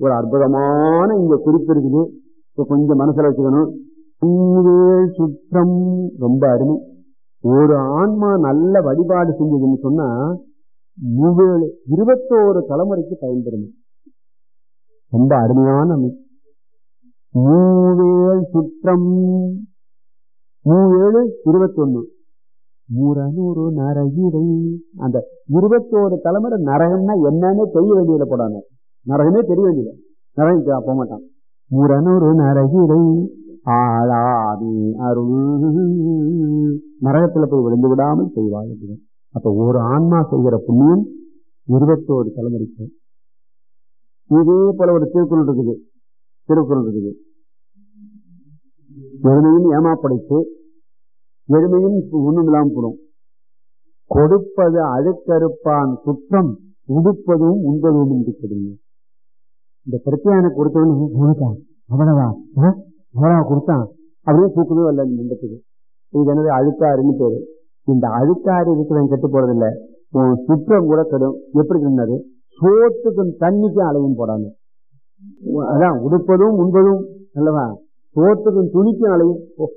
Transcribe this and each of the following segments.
ஒரு அற்புதமான இங்க குறிப்பு இருக்குது இப்ப கொஞ்சம் மனசுல வச்சுக்கணும் பூவேள் சுற்றம் ரொம்ப அருமை ஒரு ஆன்மா நல்ல வழிபாடு செஞ்சதுன்னு சொன்னா மூவேழு இருபத்தோரு தலைமுறைக்கு பயன்பெறும் ரொம்ப அருமையான அமைப்பு மூவேள் சுற்றம் மூவேழு இருபத்தொன்னு முரநூறு நரகிரை அந்த இருபத்தோரு தலைமுறை நரகம்னா என்னன்னு தெரிய வேண்டியதுல போடாங்க நரகமே தெரிய வேண்டியது நரகம் போக மாட்டான் முரநூறு நரகிரை ஆளாதி அருள் நரகத்துல போய் விழுந்து விடாமல் செய்வாள் அப்ப ஒரு ஆன்மா செய்கிற புண்ணியம் இருபத்தோரு தலைமுறைக்கு இதே போல ஒரு திருக்குறள் இருக்குது திருக்குறள் இருக்குது எருமையும் ஏமாப்படைத்து எருமையும் ஒண்ணும் இல்லாம போடும் கொடுப்பது அழுக்கறுப்பான் குற்றம் உடுப்பதும் உண்பதும் என்று கொடுங்க இந்த பிரச்சனை கொடுத்தவன் உனக்கா அவ்வளவா அவ்வளவா கொடுத்தான் அப்படியே தூக்கவே வரல இந்த நின்றத்துக்கு இது என்னது அழுக்காருன்னு பேரு இந்த அழுக்காறு இருக்கிறவன் கெட்டு போறது இல்ல உன் சுற்றம் கூட கெடும் எப்படி சொன்னது சோத்துக்கும் தண்ணிக்கும் அலையும் போடாங்க அதான் உடுப்பதும் உண்பதும் அல்லவா சோத்துக்கும் துணிக்கும் அலையும்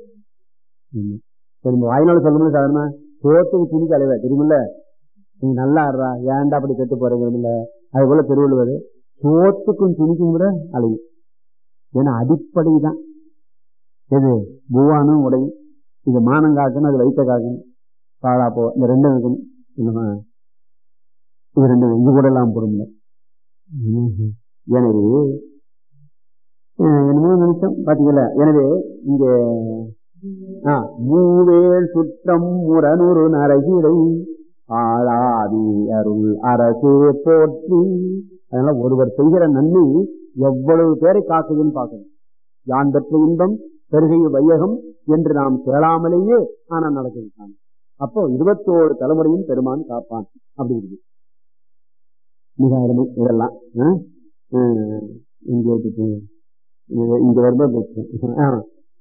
சரி வாய்நாள் சொல்லணும் சாதாரண சோத்துக்கு துணிக்கு அலைவ தெரியுமில்ல நீ நல்லா ஆடுறா ஏன்டா அப்படி கெட்டு போறீங்க அது போல திருவள்ளுவர் சோத்துக்கும் துணிக்கும் கூட அலையும் ஏன்னா அடிப்படை தான் எது பூவானும் உடையும் இது மானம் காக்கணும் அது வைத்த காக்கணும் பாழா போ இந்த ரெண்டும் இருக்கணும் என்னமா இது ரெண்டு இது கூட எல்லாம் போடுங்க எனவே என்னமோ நிமிஷம் பாத்தீங்களா எனவே இங்க மூவேல் சுற்றம் முரநூறு நரகிரை ஆளாதி அருள் அரசே போற்றி அதனால ஒருவர் செய்கிற நன்மை எவ்வளவு பேரை காக்குதுன்னு பார்க்கணும் யான் பெற்ற இன்பம் பெருகை வையகம் என்று நாம் கேளாமலேயே ஆனா நடக்குது அப்போ இருபத்தோரு தலைமுறையும் பெருமான் காப்பான் அப்படி இருக்கு மிக அருமை இதெல்லாம் இங்க இங்க வரும்போது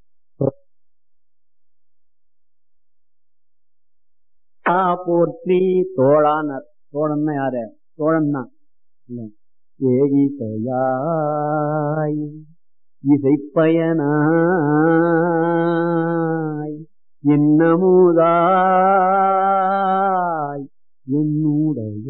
போற்றி தோழானர் தோழன்னா யாரு தோழன் தான் ஏகிசையாய் இசைப்பயனாய் என்னமுதாய் என்னுடைய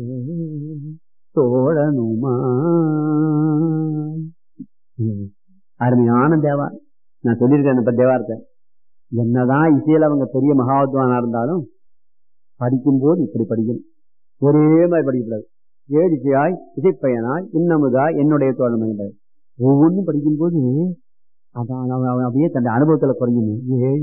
தோழனுமாய் அருமையான தேவா நான் சொல்லியிருக்கேன் இப்ப தேவாரத்தை என்னதான் இசையில அவங்க பெரிய மகாத்வானா இருந்தாலும் படிக்கும்போது இப்படி படிக்கணும் ஒரே மாதிரி படிக்கக்கூடாது ஏடிசையாய் இசைப்பயனாய் இன்னமுதாய் என்னுடைய தோழமை ஒவ்வொன்றும் படிக்கும்போது அதான் அப்படியே தன் அனுபவத்துல குறைஞ்சணும் ஏ